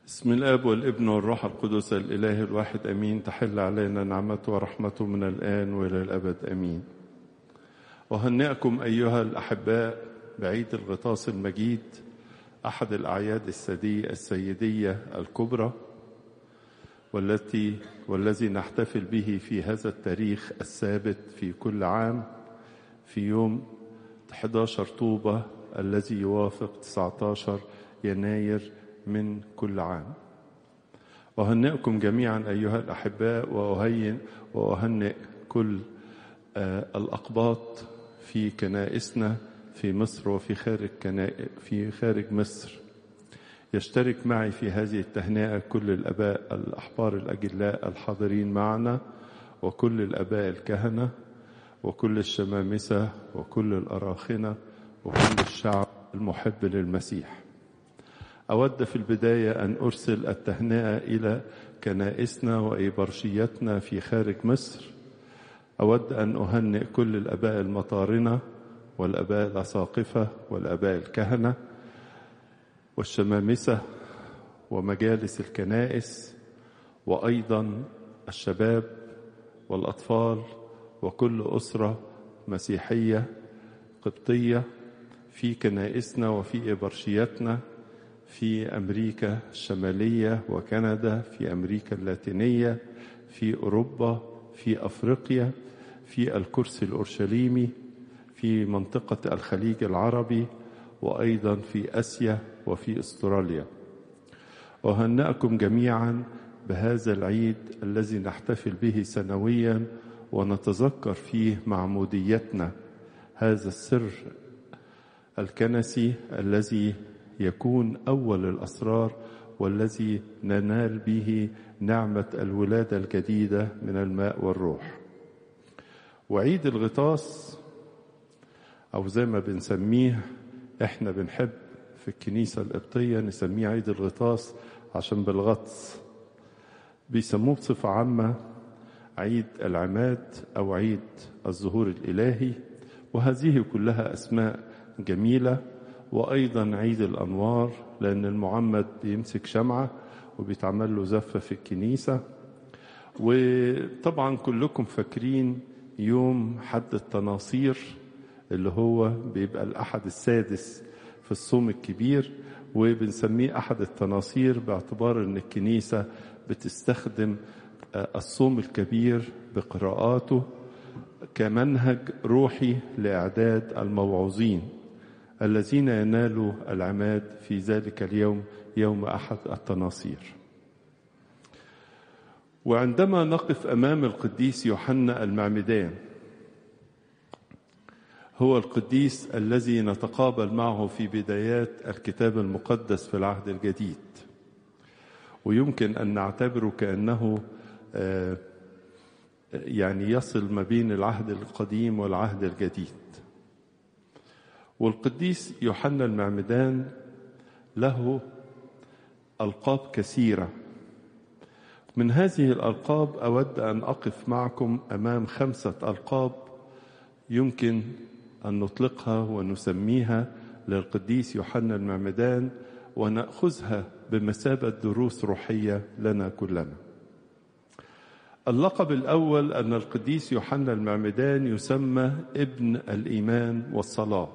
بسم الاب والابن والروح القدس الاله الواحد امين تحل علينا نعمته ورحمته من الان والى الابد امين اهنئكم ايها الاحباء بعيد الغطاس المجيد احد الاعياد السدي السيديه الكبرى والتي والذي نحتفل به في هذا التاريخ الثابت في كل عام في يوم 11 طوبة الذي يوافق 19 يناير من كل عام أهنئكم جميعا أيها الأحباء وأهين وأهنئ كل الأقباط في كنائسنا في مصر وفي خارج في خارج مصر يشترك معي في هذه التهنئة كل الأباء الأحبار الأجلاء الحاضرين معنا وكل الأباء الكهنة وكل الشمامسة وكل الأراخنة وكل الشعب المحب للمسيح أود في البداية أن أرسل التهنئة إلى كنائسنا وإبرشيتنا في خارج مصر أود أن أهنئ كل الأباء المطارنة والأباء الأساقفة والأباء الكهنة والشمامسة ومجالس الكنائس وأيضا الشباب والأطفال وكل أسرة مسيحية قبطية في كنائسنا وفي إبرشيتنا في أمريكا الشمالية وكندا في أمريكا اللاتينية في أوروبا في أفريقيا في الكرسي الأورشليمي في منطقة الخليج العربي وأيضا في آسيا وفي أستراليا أهنأكم جميعا بهذا العيد الذي نحتفل به سنويا ونتذكر فيه معموديتنا هذا السر الكنسي الذي يكون أول الأسرار والذي ننال به نعمة الولادة الجديدة من الماء والروح وعيد الغطاس أو زي ما بنسميه إحنا بنحب في الكنيسة القبطية نسميه عيد الغطاس عشان بالغطس بيسموه بصفة عامة عيد العماد أو عيد الظهور الإلهي وهذه كلها أسماء جميلة وأيضا عيد الأنوار لأن المعمد بيمسك شمعة وبيتعمل له زفة في الكنيسة وطبعا كلكم فاكرين يوم حد التناصير اللي هو بيبقى الأحد السادس في الصوم الكبير وبنسميه أحد التناصير باعتبار أن الكنيسة بتستخدم الصوم الكبير بقراءاته كمنهج روحي لإعداد الموعوظين الذين ينالوا العماد في ذلك اليوم يوم أحد التناصير وعندما نقف أمام القديس يوحنا المعمدان هو القديس الذي نتقابل معه في بدايات الكتاب المقدس في العهد الجديد ويمكن أن نعتبره كأنه يعني يصل ما بين العهد القديم والعهد الجديد والقديس يوحنا المعمدان له ألقاب كثيرة من هذه الألقاب أود أن أقف معكم أمام خمسة ألقاب يمكن أن نطلقها ونسميها للقديس يوحنا المعمدان ونأخذها بمثابة دروس روحية لنا كلنا اللقب الأول أن القديس يوحنا المعمدان يسمى ابن الإيمان والصلاة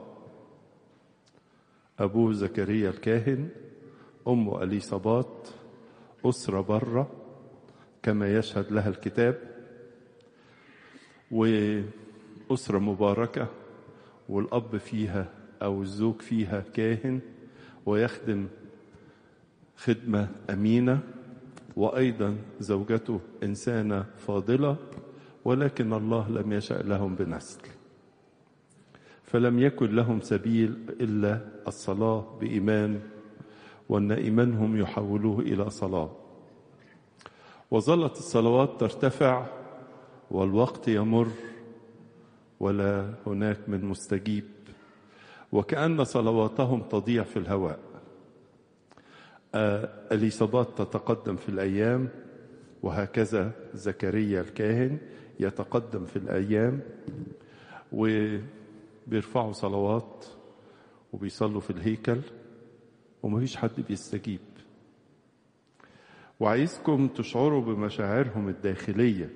أبوه زكريا الكاهن أمه أليصابات أسرة برة كما يشهد لها الكتاب وأسرة مباركة والأب فيها أو الزوج فيها كاهن ويخدم خدمة أمينة وأيضا زوجته إنسانة فاضلة ولكن الله لم يشأ لهم بنسل فلم يكن لهم سبيل إلا الصلاة بإيمان وأن إيمانهم يحولوه إلى صلاة وظلت الصلوات ترتفع والوقت يمر ولا هناك من مستجيب وكأن صلواتهم تضيع في الهواء اليصابات تتقدم في الأيام وهكذا زكريا الكاهن يتقدم في الأيام وبيرفعوا صلوات وبيصلوا في الهيكل ومفيش حد بيستجيب وعايزكم تشعروا بمشاعرهم الداخلية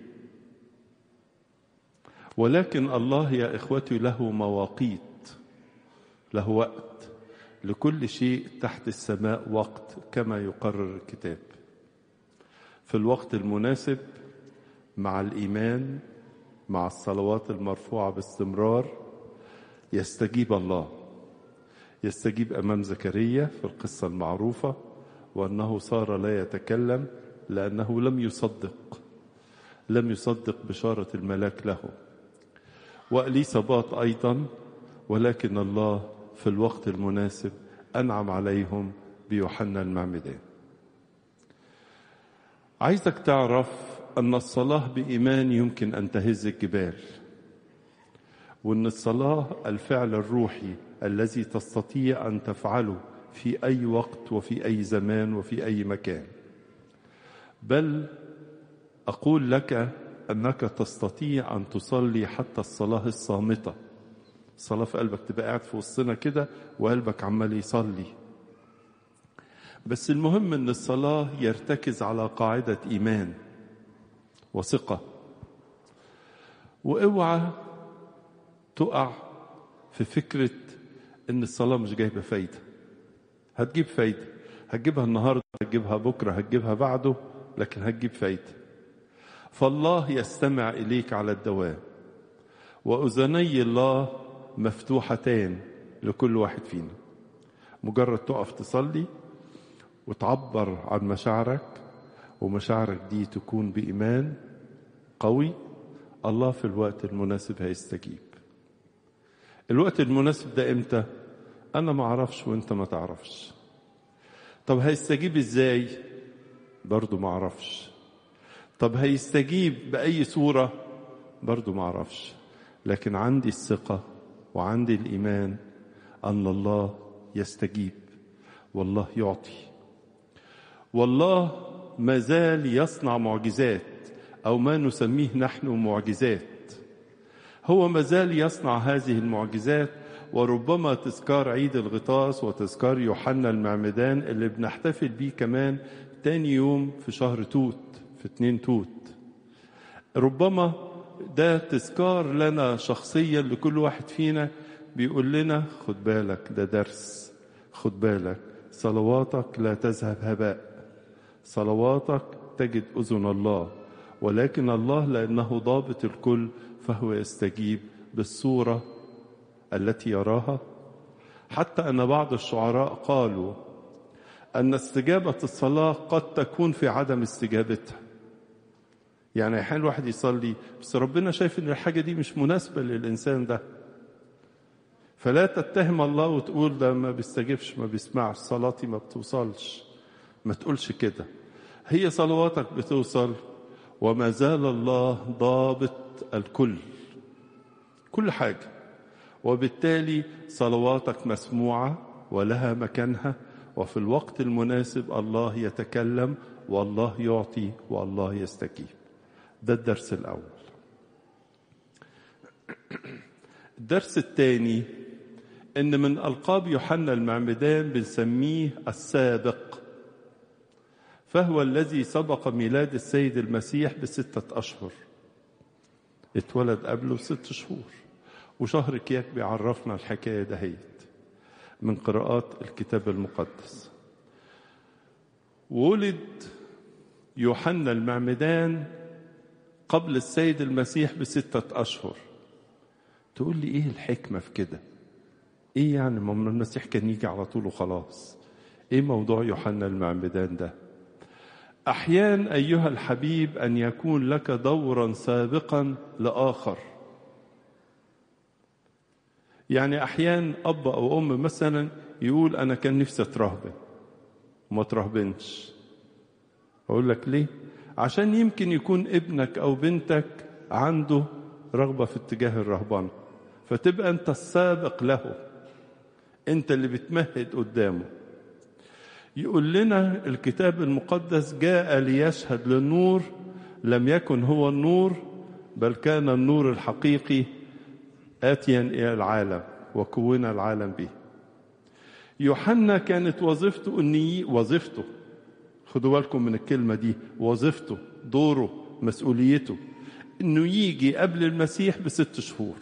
ولكن الله يا إخوتي له مواقيت له وقت لكل شيء تحت السماء وقت كما يقرر الكتاب في الوقت المناسب مع الإيمان مع الصلوات المرفوعة باستمرار يستجيب الله يستجيب أمام زكريا في القصة المعروفة وأنه صار لا يتكلم لأنه لم يصدق لم يصدق بشارة الملاك له وأليصابات أيضا ولكن الله في الوقت المناسب أنعم عليهم بيوحنا المعمدان عايزك تعرف أن الصلاة بإيمان يمكن أن تهز الجبال وأن الصلاة الفعل الروحي الذي تستطيع أن تفعله في أي وقت وفي أي زمان وفي أي مكان بل أقول لك أنك تستطيع أن تصلي حتى الصلاة الصامتة الصلاة في قلبك تبقى قاعد في وسطنا كده وقلبك عمال يصلي بس المهم أن الصلاة يرتكز على قاعدة إيمان وثقة واوعى تقع في فكرة ان الصلاة مش جايبة فايدة هتجيب فايدة هتجيبها النهاردة هتجيبها بكرة هتجيبها بعده لكن هتجيب فايدة فالله يستمع إليك على الدوام وأذني الله مفتوحتان لكل واحد فينا مجرد تقف تصلي وتعبر عن مشاعرك ومشاعرك دي تكون بإيمان قوي الله في الوقت المناسب هيستجيب الوقت المناسب ده امتى انا ما اعرفش وانت ما تعرفش طب هيستجيب ازاي برضو ما اعرفش طب هيستجيب باي صوره برضو ما اعرفش لكن عندي الثقه وعندي الايمان ان الله يستجيب والله يعطي والله ما زال يصنع معجزات او ما نسميه نحن معجزات هو ما زال يصنع هذه المعجزات وربما تذكار عيد الغطاس وتذكار يوحنا المعمدان اللي بنحتفل بيه كمان تاني يوم في شهر توت في اتنين توت ربما ده تذكار لنا شخصيا لكل واحد فينا بيقول لنا خد بالك ده درس خد بالك صلواتك لا تذهب هباء صلواتك تجد أذن الله ولكن الله لأنه ضابط الكل فهو يستجيب بالصورة التي يراها حتى أن بعض الشعراء قالوا أن استجابة الصلاة قد تكون في عدم استجابتها يعني أحيانا الواحد يصلي بس ربنا شايف أن الحاجة دي مش مناسبة للإنسان ده فلا تتهم الله وتقول ده ما بيستجيبش ما بيسمعش صلاتي ما بتوصلش ما تقولش كده هي صلواتك بتوصل وما زال الله ضابط الكل كل حاجة وبالتالي صلواتك مسموعة ولها مكانها وفي الوقت المناسب الله يتكلم والله يعطي والله يستجيب ده الدرس الأول الدرس الثاني إن من ألقاب يوحنا المعمدان بنسميه السابق فهو الذي سبق ميلاد السيد المسيح بستة أشهر اتولد قبله ست شهور وشهر كياك بيعرفنا الحكاية دهيت من قراءات الكتاب المقدس ولد يوحنا المعمدان قبل السيد المسيح بستة أشهر تقول لي إيه الحكمة في كده إيه يعني ما المسيح كان يجي على طول وخلاص إيه موضوع يوحنا المعمدان ده احيان ايها الحبيب ان يكون لك دورا سابقا لاخر يعني احيان اب او ام مثلا يقول انا كان نفسي اترهبن وما ترهبنش اقول لك ليه عشان يمكن يكون ابنك او بنتك عنده رغبه في اتجاه الرهبنه فتبقى انت السابق له انت اللي بتمهد قدامه يقول لنا الكتاب المقدس جاء ليشهد للنور لم يكن هو النور بل كان النور الحقيقي آتيا إلى العالم وكون العالم به يوحنا كانت وظيفته أني وظيفته خدوا بالكم من الكلمة دي وظيفته دوره مسؤوليته انه يجي قبل المسيح بست شهور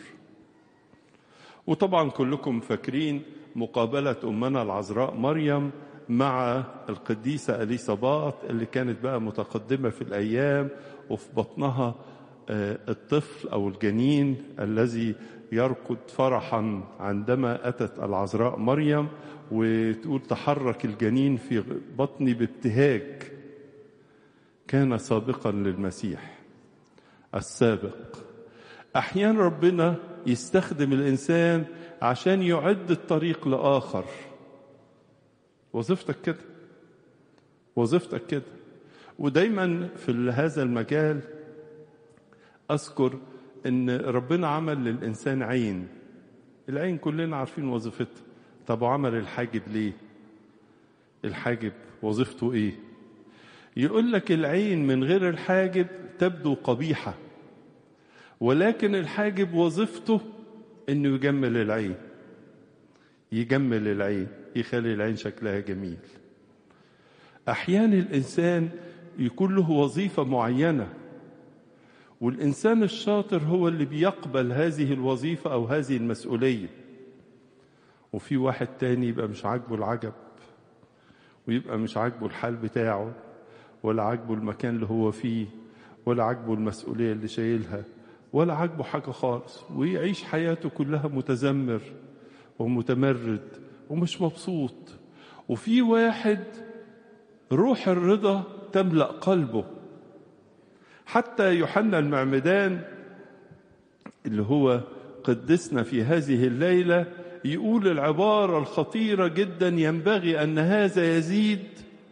وطبعا كلكم فاكرين مقابلة أمنا العذراء مريم مع القديسة أليصابات اللي كانت بقى متقدمة في الأيام وفي بطنها الطفل أو الجنين الذي يركض فرحا عندما أتت العذراء مريم وتقول تحرك الجنين في بطني بابتهاج كان سابقا للمسيح السابق أحيانا ربنا يستخدم الإنسان عشان يعد الطريق لآخر وظيفتك كده وظيفتك كده ودايما في هذا المجال أذكر إن ربنا عمل للإنسان عين العين كلنا عارفين وظيفتها طب وعمل الحاجب ليه الحاجب وظيفته إيه يقول لك العين من غير الحاجب تبدو قبيحة ولكن الحاجب وظيفته انه يجمل العين يجمل العين يخلي العين شكلها جميل احيانا الانسان يكون له وظيفه معينه والانسان الشاطر هو اللي بيقبل هذه الوظيفه او هذه المسؤوليه وفي واحد تاني يبقى مش عاجبه العجب ويبقى مش عاجبه الحال بتاعه ولا عاجبه المكان اللي هو فيه ولا عاجبه المسؤوليه اللي شايلها ولا عاجبه حاجة خالص ويعيش حياته كلها متذمر ومتمرد ومش مبسوط وفي واحد روح الرضا تملأ قلبه حتى يوحنا المعمدان اللي هو قدسنا في هذه الليلة يقول العبارة الخطيرة جدا ينبغي أن هذا يزيد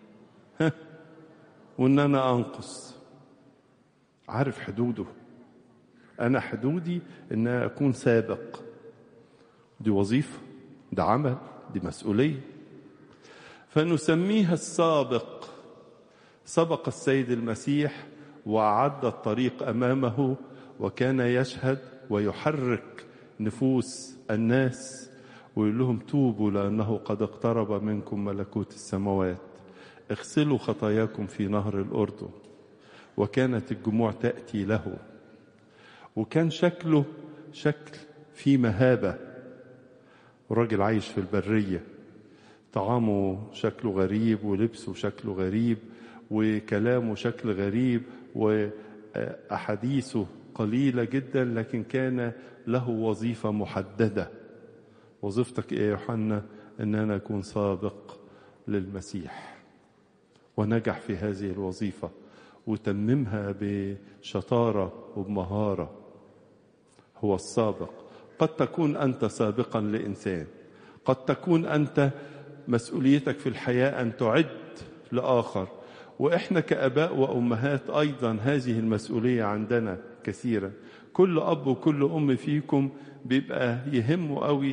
وأن أنا أنقص عارف حدوده أنا حدودي إن أكون سابق دي وظيفة ده عمل دي مسؤولية فنسميها السابق سبق السيد المسيح وأعد الطريق أمامه وكان يشهد ويحرك نفوس الناس ويقول لهم توبوا لأنه قد اقترب منكم ملكوت السماوات اغسلوا خطاياكم في نهر الأردن وكانت الجموع تأتي له وكان شكله شكل فيه مهابة الراجل عايش في البرية طعامه شكله غريب ولبسه شكله غريب وكلامه شكل غريب وأحاديثه قليلة جدا لكن كان له وظيفة محددة وظيفتك إيه يا يوحنا إن أنا أكون سابق للمسيح ونجح في هذه الوظيفة وتممها بشطارة وبمهارة هو السابق قد تكون أنت سابقا لإنسان قد تكون أنت مسؤوليتك في الحياة أن تعد لآخر وإحنا كأباء وأمهات أيضا هذه المسؤولية عندنا كثيرا كل أب وكل أم فيكم بيبقى يهمه قوي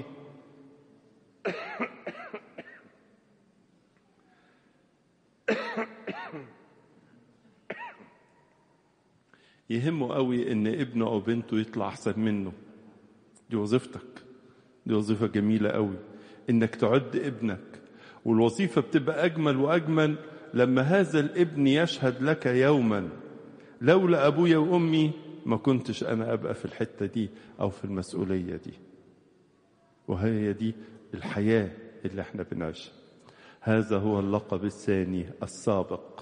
يهمه قوي ان ابنه او بنته يطلع احسن منه دي وظيفتك دي وظيفة جميلة قوي انك تعد ابنك والوظيفة بتبقى اجمل واجمل لما هذا الابن يشهد لك يوما لولا ابويا وامي ما كنتش انا ابقى في الحتة دي او في المسؤولية دي وهي دي الحياة اللي احنا بنعيشها هذا هو اللقب الثاني السابق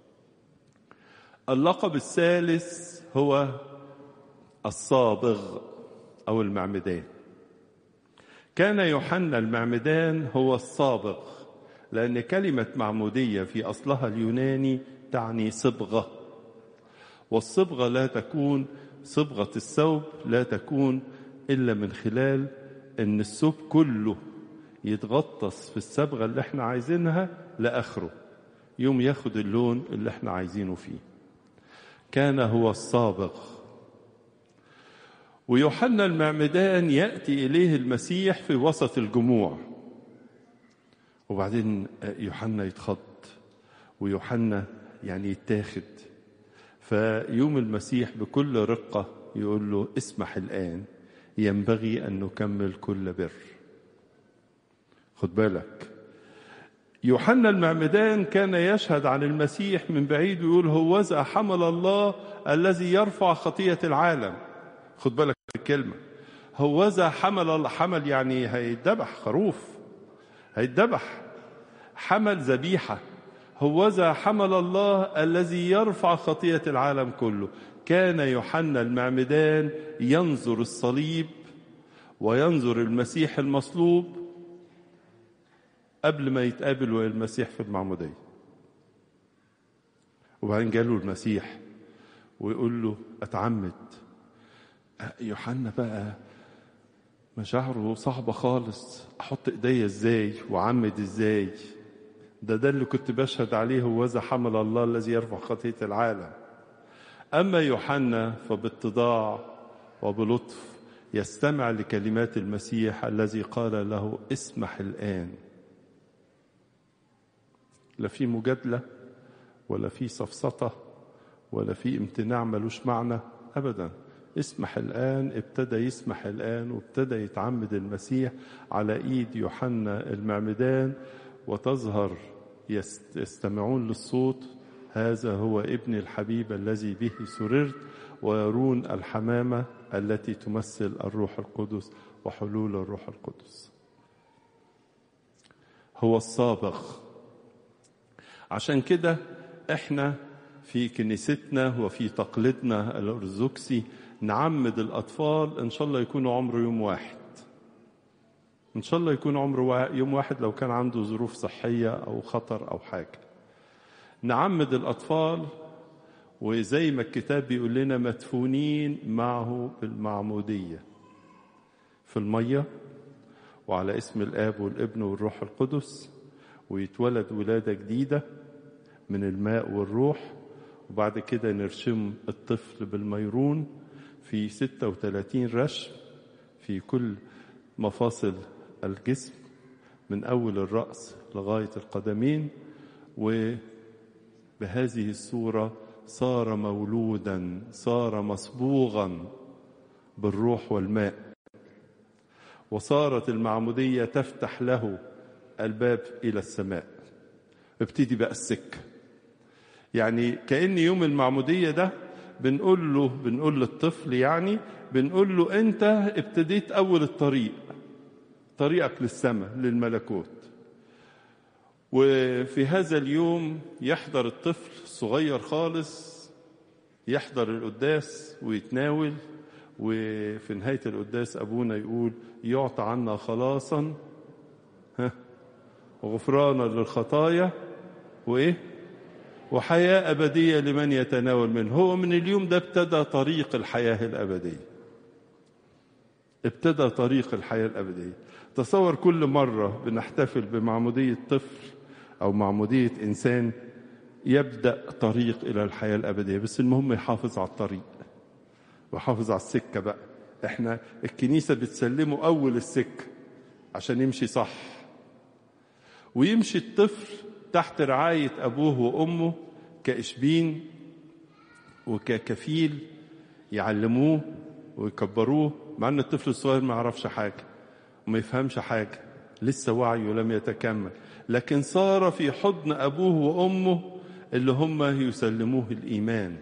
اللقب الثالث هو الصابغ أو المعمدان كان يوحنا المعمدان هو الصابغ لأن كلمة معمودية في أصلها اليوناني تعني صبغة والصبغة لا تكون صبغة الثوب لا تكون إلا من خلال أن الثوب كله يتغطس في الصبغة اللي احنا عايزينها لآخره يوم ياخد اللون اللي احنا عايزينه فيه كان هو الصابغ ويوحنا المعمدان يأتي إليه المسيح في وسط الجموع وبعدين يوحنا يتخض ويوحنا يعني يتاخد فيوم المسيح بكل رقة يقول له اسمح الآن ينبغي أن نكمل كل بر خد بالك يوحنا المعمدان كان يشهد عن المسيح من بعيد ويقول هوذا حمل الله الذي يرفع خطية العالم خد بالك الكلمة هوذا حمل الله حمل يعني هيتذبح خروف هيتذبح حمل ذبيحة هوذا حمل الله الذي يرفع خطية العالم كله كان يوحنا المعمدان ينظر الصليب وينظر المسيح المصلوب قبل ما يتقابل ويا المسيح في المعمودية وبعدين جاله المسيح ويقول له اتعمد يوحنا بقى مشاعره صعبة خالص احط ايديا ازاي وعمد ازاي ده ده اللي كنت بشهد عليه هوذا حمل الله الذي يرفع خطية العالم أما يوحنا فباتضاع وبلطف يستمع لكلمات المسيح الذي قال له اسمح الآن لا في مجادلة ولا في سفسطة ولا في امتناع ملوش معنى أبدا اسمح الآن ابتدى يسمح الآن وابتدى يتعمد المسيح على إيد يوحنا المعمدان وتظهر يستمعون للصوت هذا هو ابن الحبيب الذي به سررت ويرون الحمامة التي تمثل الروح القدس وحلول الروح القدس هو السابق عشان كده احنا في كنيستنا وفي تقليدنا الارثوذكسي نعمد الاطفال ان شاء الله يكونوا عمره يوم واحد ان شاء الله يكون عمره يوم واحد لو كان عنده ظروف صحيه او خطر او حاجه نعمد الاطفال وزي ما الكتاب بيقول لنا مدفونين معه بالمعموديه في الميه وعلى اسم الاب والابن والروح القدس ويتولد ولاده جديده من الماء والروح وبعد كده نرشم الطفل بالميرون في 36 رشم في كل مفاصل الجسم من أول الرأس لغاية القدمين وبهذه الصورة صار مولودا صار مصبوغا بالروح والماء وصارت المعمودية تفتح له الباب إلى السماء ابتدي بقى السكة يعني كأن يوم المعمودية ده بنقول له بنقول للطفل يعني بنقول له أنت ابتديت أول الطريق طريقك للسماء للملكوت وفي هذا اليوم يحضر الطفل صغير خالص يحضر القداس ويتناول وفي نهاية القداس أبونا يقول يعطى عنا خلاصا ها وغفرانا للخطايا وإيه وحياة أبدية لمن يتناول منه هو من اليوم ده ابتدى طريق الحياة الأبدية ابتدى طريق الحياة الأبدية تصور كل مرة بنحتفل بمعمودية طفل أو معمودية إنسان يبدأ طريق إلى الحياة الأبدية بس المهم يحافظ على الطريق ويحافظ على السكة بقى احنا الكنيسة بتسلمه أول السكة عشان يمشي صح ويمشي الطفل تحت رعاية أبوه وأمه كإشبين وككفيل يعلموه ويكبروه مع أن الطفل الصغير ما يعرفش حاجة وما يفهمش حاجة لسه وعيه لم يتكمل لكن صار في حضن أبوه وأمه اللي هم يسلموه الإيمان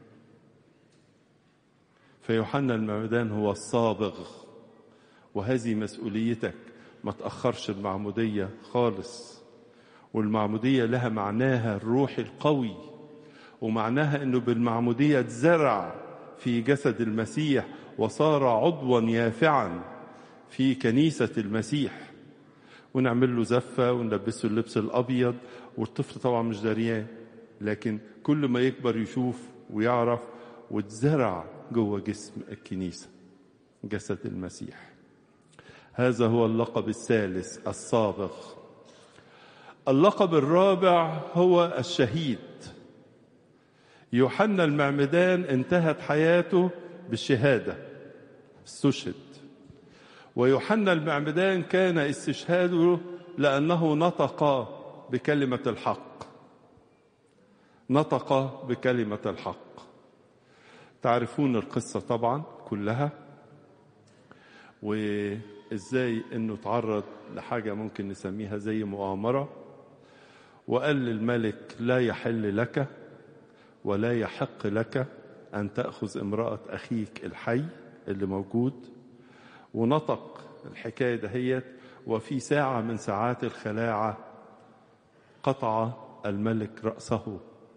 فيوحنا المعمدان هو الصابغ وهذه مسؤوليتك ما تأخرش المعمودية خالص والمعمودية لها معناها الروحي القوي ومعناها أنه بالمعمودية اتزرع في جسد المسيح وصار عضوا يافعا في كنيسة المسيح ونعمل له زفة ونلبسه اللبس الأبيض والطفل طبعا مش دريان لكن كل ما يكبر يشوف ويعرف واتزرع جوه جسم الكنيسة جسد المسيح هذا هو اللقب الثالث الصابغ اللقب الرابع هو الشهيد يوحنا المعمدان انتهت حياته بالشهادة استشهد ويوحنا المعمدان كان استشهاده لأنه نطق بكلمة الحق نطق بكلمة الحق تعرفون القصة طبعا كلها وإزاي أنه تعرض لحاجة ممكن نسميها زي مؤامرة وقال للملك لا يحل لك ولا يحق لك أن تأخذ امرأة أخيك الحي اللي موجود ونطق الحكاية دهيت وفي ساعة من ساعات الخلاعة قطع الملك رأسه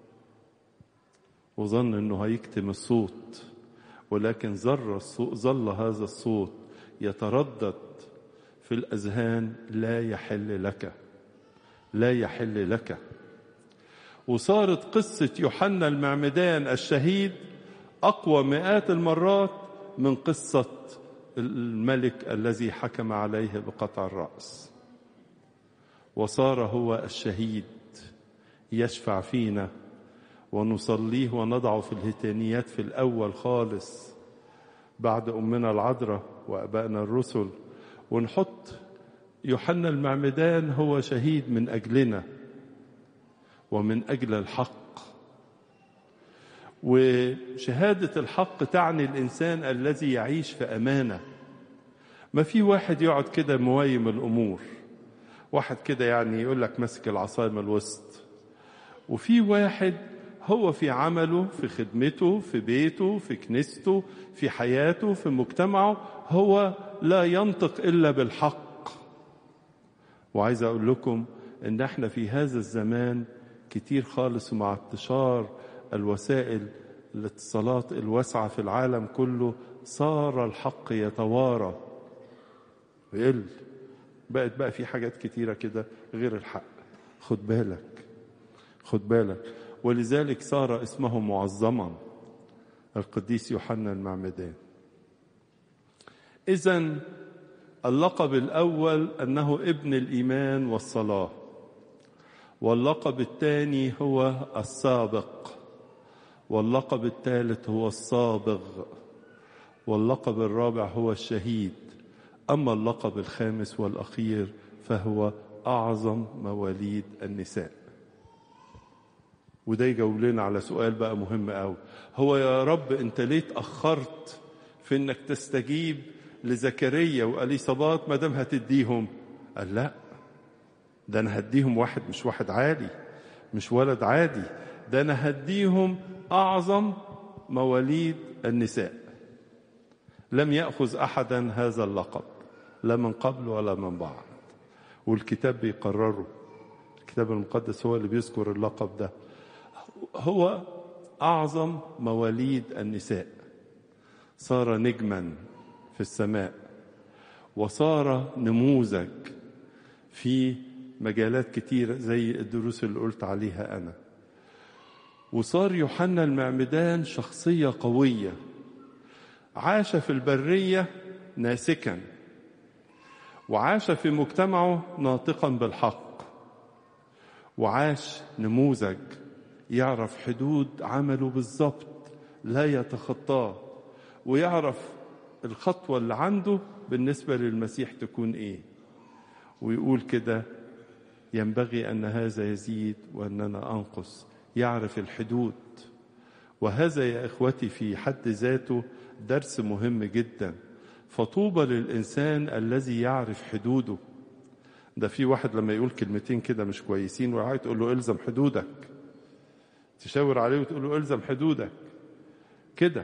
وظن أنه هيكتم الصوت ولكن ظل ظل هذا الصوت يتردد في الأذهان لا يحل لك لا يحل لك وصارت قصة يوحنا المعمدان الشهيد أقوى مئات المرات من قصة الملك الذي حكم عليه بقطع الرأس وصار هو الشهيد يشفع فينا ونصليه ونضعه في الهتانيات في الأول خالص بعد أمنا العذراء وأبائنا الرسل ونحط يوحنا المعمدان هو شهيد من أجلنا ومن أجل الحق وشهادة الحق تعني الإنسان الذي يعيش في أمانة ما في واحد يقعد كده موايم الأمور واحد كده يعني يقول لك ماسك العصاية من الوسط وفي واحد هو في عمله في خدمته في بيته في كنيسته في حياته في مجتمعه هو لا ينطق إلا بالحق وعايز أقول لكم إن احنا في هذا الزمان كتير خالص مع انتشار الوسائل الاتصالات الواسعة في العالم كله صار الحق يتوارى ويقل بقت بقى في حاجات كتيرة كده غير الحق خد بالك خد بالك ولذلك صار اسمه معظما القديس يوحنا المعمدان إذا اللقب الأول أنه ابن الإيمان والصلاة واللقب الثاني هو السابق واللقب الثالث هو الصابغ واللقب الرابع هو الشهيد أما اللقب الخامس والأخير فهو أعظم مواليد النساء وده يجاوب لنا على سؤال بقى مهم قوي هو يا رب انت ليه اتأخرت في انك تستجيب لزكريا وأليصابات ما دام هتديهم قال لا ده انا هديهم واحد مش واحد عادي مش ولد عادي ده انا هديهم اعظم مواليد النساء لم ياخذ احدا هذا اللقب لا من قبل ولا من بعد والكتاب بيقرره الكتاب المقدس هو اللي بيذكر اللقب ده هو اعظم مواليد النساء صار نجما في السماء وصار نموذج في مجالات كتيرة زي الدروس اللي قلت عليها أنا وصار يوحنا المعمدان شخصية قوية عاش في البرية ناسكا وعاش في مجتمعه ناطقا بالحق وعاش نموذج يعرف حدود عمله بالظبط لا يتخطاه ويعرف الخطوة اللي عنده بالنسبة للمسيح تكون ايه ويقول كده ينبغي أن هذا يزيد وأننا أنقص يعرف الحدود وهذا يا إخوتي في حد ذاته درس مهم جدا فطوبى للإنسان الذي يعرف حدوده ده في واحد لما يقول كلمتين كده مش كويسين وعايز تقول له الزم حدودك تشاور عليه وتقول له الزم حدودك كده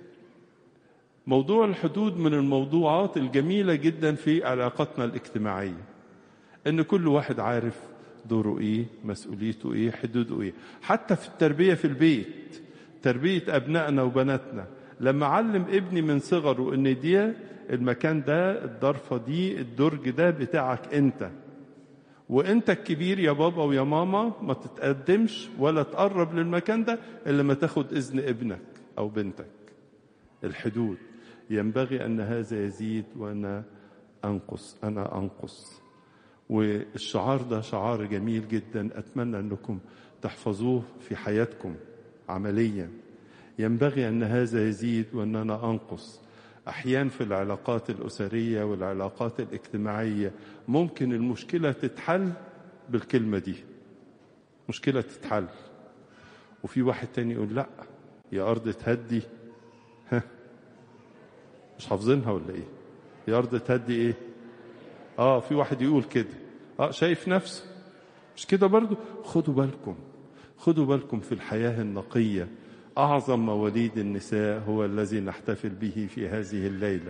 موضوع الحدود من الموضوعات الجميلة جدا في علاقاتنا الاجتماعية ان كل واحد عارف دوره ايه مسؤوليته ايه حدوده ايه حتى في التربية في البيت تربية ابنائنا وبناتنا لما علم ابني من صغره ان دي المكان ده الضرفة دي الدرج ده بتاعك انت وانت الكبير يا بابا ويا ماما ما تتقدمش ولا تقرب للمكان ده الا ما تاخد اذن ابنك او بنتك الحدود ينبغي ان هذا يزيد وانا انقص انا انقص والشعار ده شعار جميل جدا اتمنى انكم تحفظوه في حياتكم عمليا ينبغي ان هذا يزيد وان انا انقص احيانا في العلاقات الاسريه والعلاقات الاجتماعيه ممكن المشكله تتحل بالكلمه دي مشكله تتحل وفي واحد تاني يقول لا يا ارض تهدي ها مش حافظينها ولا ايه يا ارض تهدي ايه اه في واحد يقول كده اه شايف نفسه مش كده برضو خدوا بالكم خدوا بالكم في الحياة النقية أعظم مواليد النساء هو الذي نحتفل به في هذه الليلة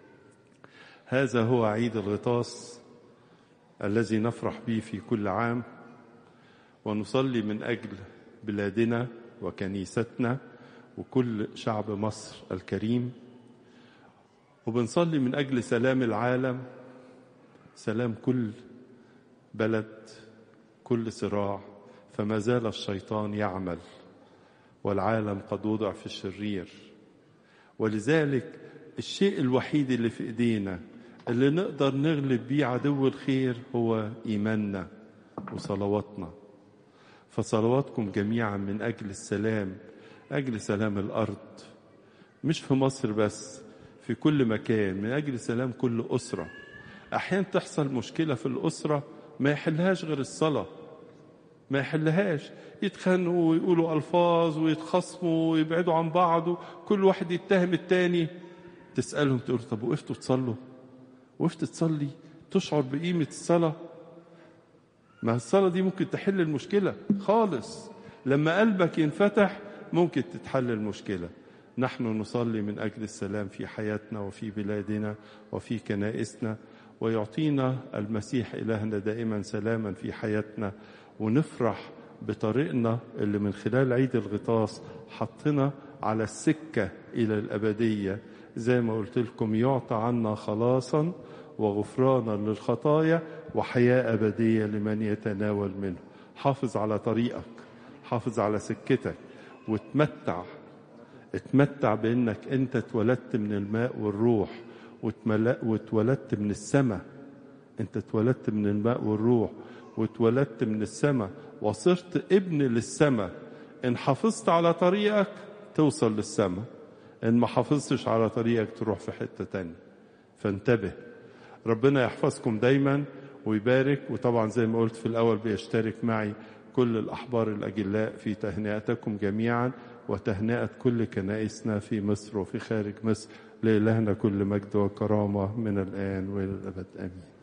هذا هو عيد الغطاس الذي نفرح به في كل عام ونصلي من أجل بلادنا وكنيستنا وكل شعب مصر الكريم وبنصلي من أجل سلام العالم سلام كل بلد كل صراع فما زال الشيطان يعمل والعالم قد وضع في الشرير ولذلك الشيء الوحيد اللي في ايدينا اللي نقدر نغلب بيه عدو الخير هو ايماننا وصلواتنا فصلواتكم جميعا من اجل السلام اجل سلام الارض مش في مصر بس في كل مكان من اجل سلام كل اسره احيانا تحصل مشكله في الاسره ما يحلهاش غير الصلاه ما يحلهاش يتخانقوا ويقولوا الفاظ ويتخاصموا ويبعدوا عن بعض كل واحد يتهم التاني تسالهم تقول طب وقفتوا تصلوا وقفت تصلي تشعر بقيمه الصلاه ما الصلاه دي ممكن تحل المشكله خالص لما قلبك ينفتح ممكن تتحل المشكله نحن نصلي من اجل السلام في حياتنا وفي بلادنا وفي كنائسنا ويعطينا المسيح الهنا دائما سلاما في حياتنا ونفرح بطريقنا اللي من خلال عيد الغطاس حطنا على السكة إلى الأبدية زي ما قلت لكم يعطى عنا خلاصا وغفرانا للخطايا وحياة أبدية لمن يتناول منه حافظ على طريقك حافظ على سكتك وتمتع اتمتع بانك انت اتولدت من الماء والروح واتولدت من السماء انت اتولدت من الماء والروح واتولدت من السماء وصرت ابن للسماء ان حافظت على طريقك توصل للسماء ان ما حافظتش على طريقك تروح في حتة تانية فانتبه ربنا يحفظكم دايما ويبارك وطبعا زي ما قلت في الاول بيشترك معي كل الاحبار الاجلاء في تهنئتكم جميعا وتهنئة كل كنائسنا في مصر وفي خارج مصر لإلهنا كل مجد وكرامة من الآن وإلى الأبد آمين